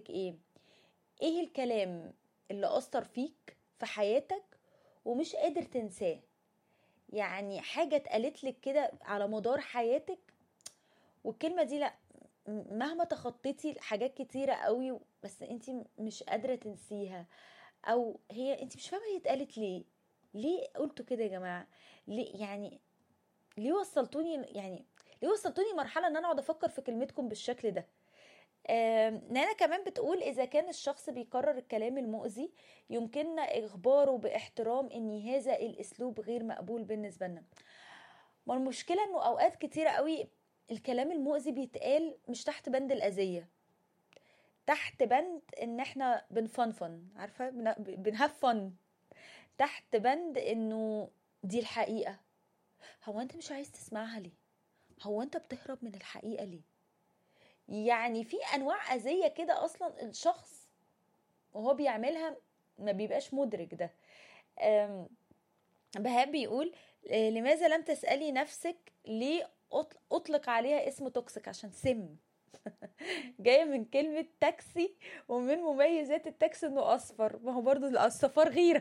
بيقولك ايه ايه الكلام اللي اثر فيك في حياتك ومش قادر تنساه يعني حاجة اتقالت لك كده على مدار حياتك والكلمة دي لا م- مهما تخطيتي حاجات كتيرة قوي بس انت مش قادرة تنسيها او هي انت مش فاهمة هي اتقالت ليه ليه قلتوا كده يا جماعة ليه يعني ليه وصلتوني يعني ليه وصلتوني مرحلة ان انا اقعد افكر في كلمتكم بالشكل ده آم، نانا كمان بتقول إذا كان الشخص بيكرر الكلام المؤذي يمكننا إخباره باحترام إن هذا الأسلوب غير مقبول بالنسبة لنا ما المشكلة إنه أوقات كتيرة قوي الكلام المؤذي بيتقال مش تحت بند الأذية تحت بند إن إحنا بنفنفن عارفة بن- بنهاف فن تحت بند إنه دي الحقيقة هو أنت مش عايز تسمعها ليه هو أنت بتهرب من الحقيقة ليه يعني في انواع اذيه كده اصلا الشخص وهو بيعملها ما بيبقاش مدرك ده أم، بهاء بيقول آه، لماذا لم تسالي نفسك ليه أطل- اطلق عليها اسم توكسيك عشان سم جايه من كلمه تاكسي ومن مميزات التاكسي انه اصفر ما هو برضو الصفار غيره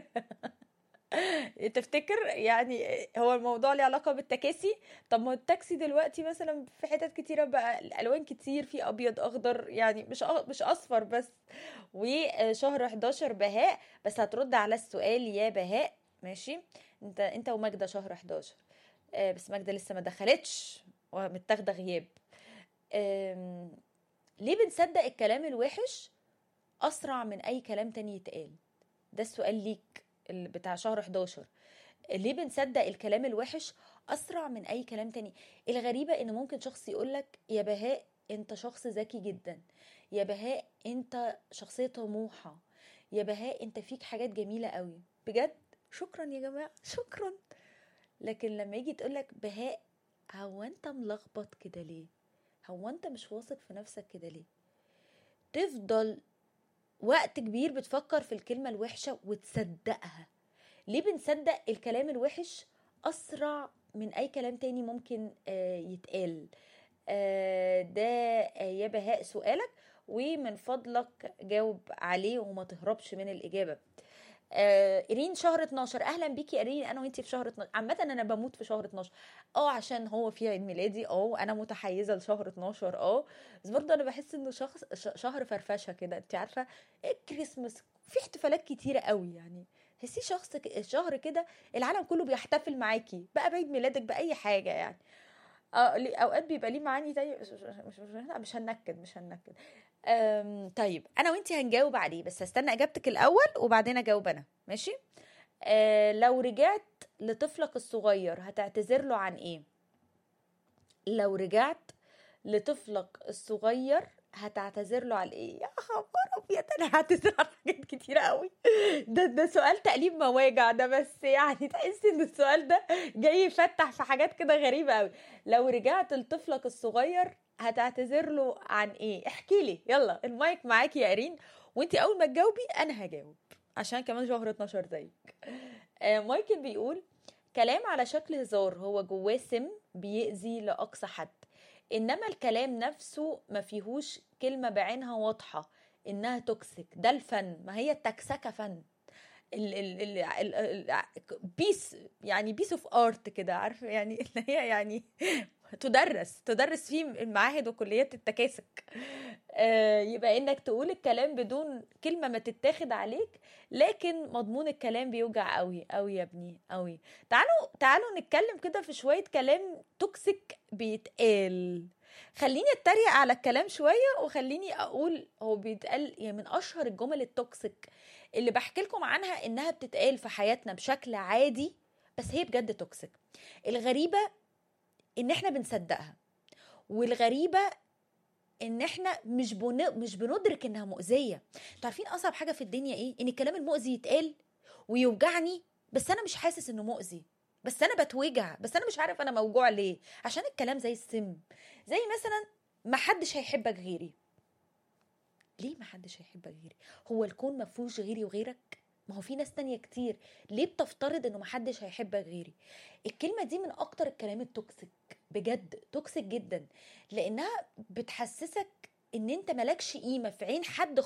تفتكر يعني هو الموضوع ليه علاقه بالتكاسي طب ما هو التاكسي دلوقتي مثلا في حتت كتيره بقى الالوان كتير في ابيض اخضر يعني مش أ- مش اصفر بس وشهر 11 بهاء بس هترد على السؤال يا بهاء ماشي انت انت وماجدة شهر 11 آه، بس ماجدة لسه ما دخلتش ومتاخده غياب آم، ليه بنصدق الكلام الوحش اسرع من اي كلام تاني يتقال ده السؤال ليك اللي بتاع شهر 11 ليه بنصدق الكلام الوحش اسرع من اي كلام تاني الغريبه ان ممكن شخص يقولك يا بهاء انت شخص ذكي جدا يا بهاء انت شخصيه طموحه يا بهاء انت فيك حاجات جميله قوي بجد شكرا يا جماعه شكرا لكن لما يجي تقولك بهاء هو انت ملخبط كده ليه هو انت مش واثق في نفسك كده ليه تفضل وقت كبير بتفكر في الكلمة الوحشة وتصدقها ليه بنصدق الكلام الوحش أسرع من أي كلام تاني ممكن آه، يتقال آه، ده آه، يا بهاء سؤالك ومن فضلك جاوب عليه وما تهربش من الإجابة آه، إيرين شهر 12 أهلا بيكي يا إيرين أنا وأنتي في شهر 12 عامة أنا بموت في شهر 12 اه عشان هو في عيد ميلادي اه انا متحيزه لشهر 12هر اه بس برضه انا بحس انه شخص ش- شهر فرفشه كده انت عارفه الكريسماس في احتفالات كتيره قوي يعني تحسيه شخص ك- شهر كده العالم كله بيحتفل معاكي بقى بعيد ميلادك باي حاجه يعني اه ليه- اوقات بيبقى ليه معاني تانية مش مش مش, مش, لا، مش هننكد مش هننكد أم طيب انا وانتي هنجاوب عليه بس هستنى اجابتك الاول وبعدين اجاوب انا ماشي آه لو رجعت لطفلك الصغير هتعتذر له عن ايه لو رجعت لطفلك الصغير هتعتذر له على ايه يا خبر ابيض انا هعتذر عن حاجات كتيره قوي ده ده سؤال تقليب مواجع ده بس يعني تحس ان السؤال ده جاي يفتح في حاجات كده غريبه قوي لو رجعت لطفلك الصغير هتعتذر له عن ايه احكي لي يلا المايك معاكي يا ايرين وانت اول ما تجاوبي انا هجاوب عشان كمان شهر 12 زيك آه، مايكل بيقول كلام على شكل هزار هو جواه سم بيأذي لأقصى حد إنما الكلام نفسه ما فيهوش كلمة بعينها واضحة إنها توكسيك ده الفن ما هي التكسكة فن ال ال ال ال ال بيس يعني بيس اوف ارت كده عارفه يعني اللي هي يعني تدرس تدرس في المعاهد وكليات التكاسك آه، يبقى انك تقول الكلام بدون كلمه ما تتاخد عليك لكن مضمون الكلام بيوجع قوي قوي يا ابني قوي تعالوا تعالوا نتكلم كده في شويه كلام توكسيك بيتقال خليني اتريق على الكلام شويه وخليني اقول هو بيتقال يعني من اشهر الجمل التوكسيك اللي بحكي لكم عنها انها بتتقال في حياتنا بشكل عادي بس هي بجد توكسيك الغريبه ان احنا بنصدقها والغريبه ان احنا مش بن... مش بندرك انها مؤذيه انتوا عارفين اصعب حاجه في الدنيا ايه ان الكلام المؤذي يتقال ويوجعني بس انا مش حاسس انه مؤذي بس انا بتوجع بس انا مش عارف انا موجوع ليه عشان الكلام زي السم زي مثلا ما حدش هيحبك غيري ليه ما حدش هيحبك غيري هو الكون ما فيهوش غيري وغيرك ما هو في ناس تانية كتير ليه بتفترض انه محدش هيحبك غيري الكلمة دي من اكتر الكلام التوكسيك بجد توكسيك جدا لانها بتحسسك ان انت مالكش قيمة في عين حد